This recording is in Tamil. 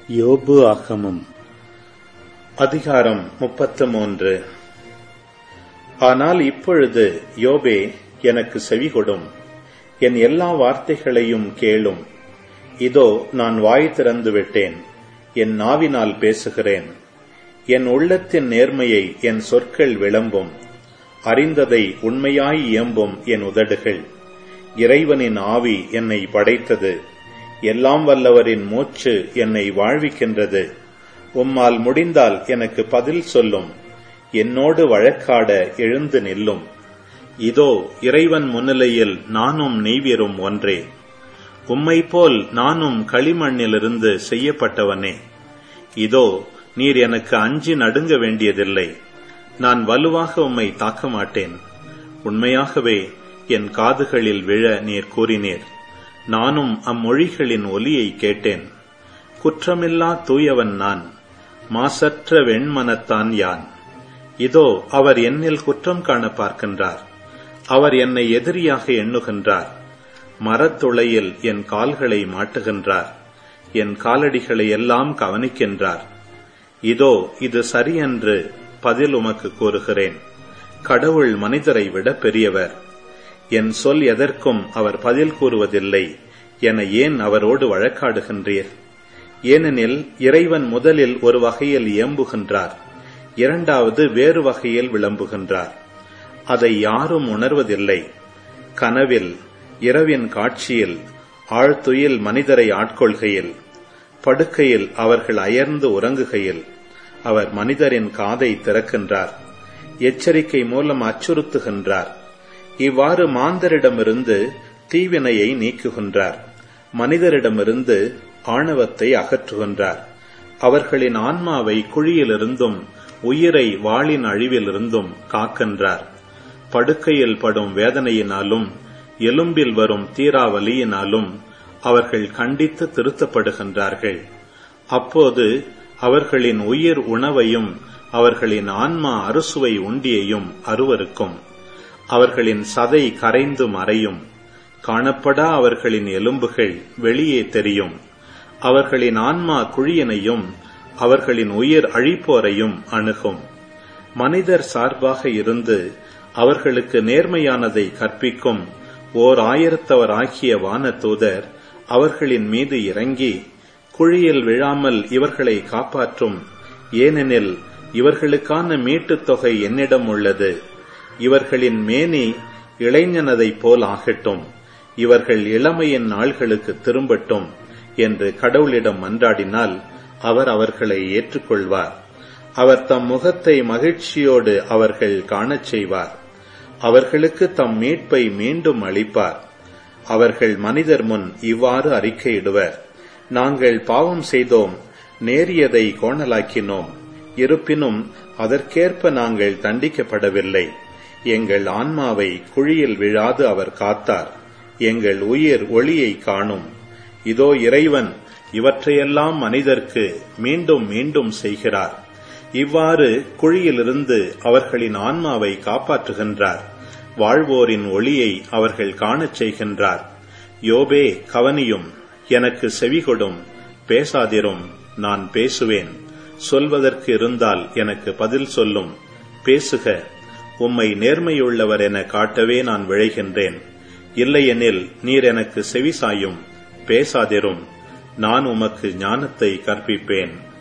யோபு ஆகமம் அதிகாரம் முப்பத்து மூன்று ஆனால் இப்பொழுது யோபே எனக்கு செவிகொடும் என் எல்லா வார்த்தைகளையும் கேளும் இதோ நான் வாய் திறந்து விட்டேன் என் நாவினால் பேசுகிறேன் என் உள்ளத்தின் நேர்மையை என் சொற்கள் விளம்பும் அறிந்ததை உண்மையாய் இயம்பும் என் உதடுகள் இறைவனின் ஆவி என்னை படைத்தது எல்லாம் வல்லவரின் மூச்சு என்னை வாழ்விக்கின்றது உம்மால் முடிந்தால் எனக்கு பதில் சொல்லும் என்னோடு வழக்காட எழுந்து நில்லும் இதோ இறைவன் முன்னிலையில் நானும் நெய்வீரும் ஒன்றே உம்மை போல் நானும் களிமண்ணிலிருந்து செய்யப்பட்டவனே இதோ நீர் எனக்கு அஞ்சி நடுங்க வேண்டியதில்லை நான் வலுவாக உம்மை தாக்க மாட்டேன் உண்மையாகவே என் காதுகளில் விழ நீர் கூறினீர் நானும் அம்மொழிகளின் ஒலியை கேட்டேன் குற்றமில்லா தூயவன் நான் மாசற்ற வெண்மனத்தான் யான் இதோ அவர் என்னில் குற்றம் காண பார்க்கின்றார் அவர் என்னை எதிரியாக எண்ணுகின்றார் மரத்துளையில் என் கால்களை மாட்டுகின்றார் என் காலடிகளை எல்லாம் கவனிக்கின்றார் இதோ இது சரியென்று பதில் உமக்கு கூறுகிறேன் கடவுள் மனிதரை விட பெரியவர் என் சொல் எதற்கும் அவர் பதில் கூறுவதில்லை என ஏன் அவரோடு வழக்காடுகின்றீர் ஏனெனில் இறைவன் முதலில் ஒரு வகையில் இயம்புகின்றார் இரண்டாவது வேறு வகையில் விளம்புகின்றார் அதை யாரும் உணர்வதில்லை கனவில் இரவின் காட்சியில் ஆழ்துயில் மனிதரை ஆட்கொள்கையில் படுக்கையில் அவர்கள் அயர்ந்து உறங்குகையில் அவர் மனிதரின் காதை திறக்கின்றார் எச்சரிக்கை மூலம் அச்சுறுத்துகின்றார் இவ்வாறு மாந்தரிடமிருந்து தீவினையை நீக்குகின்றார் மனிதரிடமிருந்து ஆணவத்தை அகற்றுகின்றார் அவர்களின் ஆன்மாவை குழியிலிருந்தும் உயிரை வாளின் அழிவிலிருந்தும் காக்கின்றார் படுக்கையில் படும் வேதனையினாலும் எலும்பில் வரும் தீராவலியினாலும் அவர்கள் கண்டித்து திருத்தப்படுகின்றார்கள் அப்போது அவர்களின் உயிர் உணவையும் அவர்களின் ஆன்மா அறுசுவை உண்டியையும் அருவருக்கும் அவர்களின் சதை கரைந்து மறையும் காணப்படா அவர்களின் எலும்புகள் வெளியே தெரியும் அவர்களின் ஆன்மா குழியினையும் அவர்களின் உயிர் அழிப்போரையும் அணுகும் மனிதர் சார்பாக இருந்து அவர்களுக்கு நேர்மையானதை கற்பிக்கும் ஓர் ஆயிரத்தவர் ஆகிய வானதூதர் அவர்களின் மீது இறங்கி குழியில் விழாமல் இவர்களை காப்பாற்றும் ஏனெனில் இவர்களுக்கான மீட்டுத் தொகை என்னிடம் உள்ளது இவர்களின் மேனி இளைஞனதைப் போல் ஆகட்டும் இவர்கள் இளமையின் நாள்களுக்கு திரும்பட்டும் என்று கடவுளிடம் மன்றாடினால் அவர் அவர்களை ஏற்றுக்கொள்வார் அவர் தம் முகத்தை மகிழ்ச்சியோடு அவர்கள் காணச் செய்வார் அவர்களுக்கு தம் மீட்பை மீண்டும் அளிப்பார் அவர்கள் மனிதர் முன் இவ்வாறு அறிக்கையிடுவர் நாங்கள் பாவம் செய்தோம் நேரியதை கோணலாக்கினோம் இருப்பினும் அதற்கேற்ப நாங்கள் தண்டிக்கப்படவில்லை எங்கள் ஆன்மாவை குழியில் விழாது அவர் காத்தார் எங்கள் உயிர் ஒளியை காணும் இதோ இறைவன் இவற்றையெல்லாம் மனிதர்க்கு மீண்டும் மீண்டும் செய்கிறார் இவ்வாறு குழியிலிருந்து அவர்களின் ஆன்மாவை காப்பாற்றுகின்றார் வாழ்வோரின் ஒளியை அவர்கள் காணச் செய்கின்றார் யோபே கவனியும் எனக்கு செவிகொடும் பேசாதிரும் நான் பேசுவேன் சொல்வதற்கு இருந்தால் எனக்கு பதில் சொல்லும் பேசுக உம்மை நேர்மையுள்ளவர் என காட்டவே நான் விழைகின்றேன் இல்லையெனில் நீர் எனக்கு செவி சாயும் பேசாதிரும் நான் உமக்கு ஞானத்தை கற்பிப்பேன்